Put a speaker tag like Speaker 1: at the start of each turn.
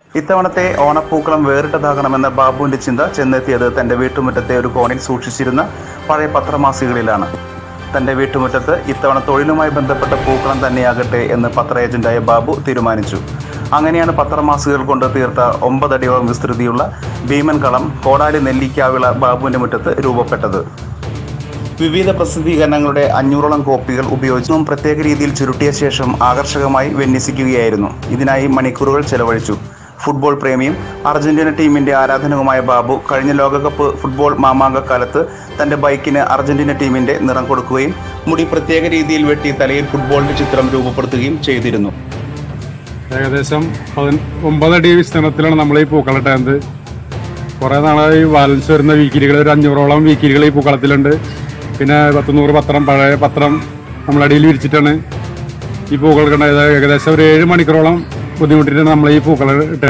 Speaker 1: ഇത്തവണത്തെ ഓണപ്പൂക്കളം വേറിട്ടതാകണമെന്ന ബാബുവിന്റെ ചിന്ത ചെന്നെത്തിയത് തന്റെ വീട്ടുമുറ്റത്തെ ഒരു കോണിൽ സൂക്ഷിച്ചിരുന്ന പഴയ പത്രമാസികകളിലാണ് തന്റെ വീട്ടുമുറ്റത്ത് ഇത്തവണ തൊഴിലുമായി ബന്ധപ്പെട്ട പൂക്കളം തന്നെയാകട്ടെ എന്ന് പത്ര ഏജന്റായ ബാബു തീരുമാനിച്ചു അങ്ങനെയാണ് പത്രമാസികകൾ കൊണ്ട് തീർത്ത ഒമ്പതടിയോളം വിസ്തൃതിയുള്ള ഭീമൻ കളം കോടാലി നെല്ലിക്കാവിള ബാബുവിന്റെ മുറ്റത്ത് രൂപപ്പെട്ടത് വിവിധ പ്രസിദ്ധീകരണങ്ങളുടെ അഞ്ഞൂറോളം കോപ്പികൾ ഉപയോഗിച്ചും പ്രത്യേക രീതിയിൽ ചുരുട്ടിയ ശേഷം ആകർഷകമായി വിന്യസിക്കുകയായിരുന്നു ഇതിനായി മണിക്കൂറുകൾ ചെലവഴിച്ചു ഫുട്ബോൾ പ്രേമിയും അർജന്റീന ടീമിന്റെ ആരാധനവുമായ ബാബു കഴിഞ്ഞ ലോകകപ്പ് ഫുട്ബോൾ മാമാങ്കക്കാലത്ത് തന്റെ ബൈക്കിന് അർജന്റീന ടീമിന്റെ നിറം കൊടുക്കുകയും മുടി പ്രത്യേക രീതിയിൽ വെട്ടി തലയിൽ ഫുട്ബോളിന്റെ ചിത്രം രൂപപ്പെടുത്തുകയും ചെയ്തിരുന്നു
Speaker 2: ഏകദേശം പതിന- ഒമ്പതടി വിസ്തീർണത്തിലാണ് നമ്മൾ ഈ പൂക്കളിട്ടത് കുറേ നാളായി ബാലൻസ് വരുന്ന വീക്കിരികൾ ഒരു അഞ്ഞൂറോളം വീക്കിരികൾ ഈ പൂക്കളത്തിലുണ്ട് പിന്നെ പത്ത് നൂറ് പത്രം പഴയ പത്രം നമ്മളടിയിൽ വിരിച്ചിട്ടാണ് ഈ പൂക്കൾ കണ്ടത് ഏകദേശം ഒരു ഏഴ് മണിക്കൂറോളം ബുദ്ധിമുട്ടിട്ടാണ് നമ്മൾ ഈ പൂക്കൾ ഇട്ടത്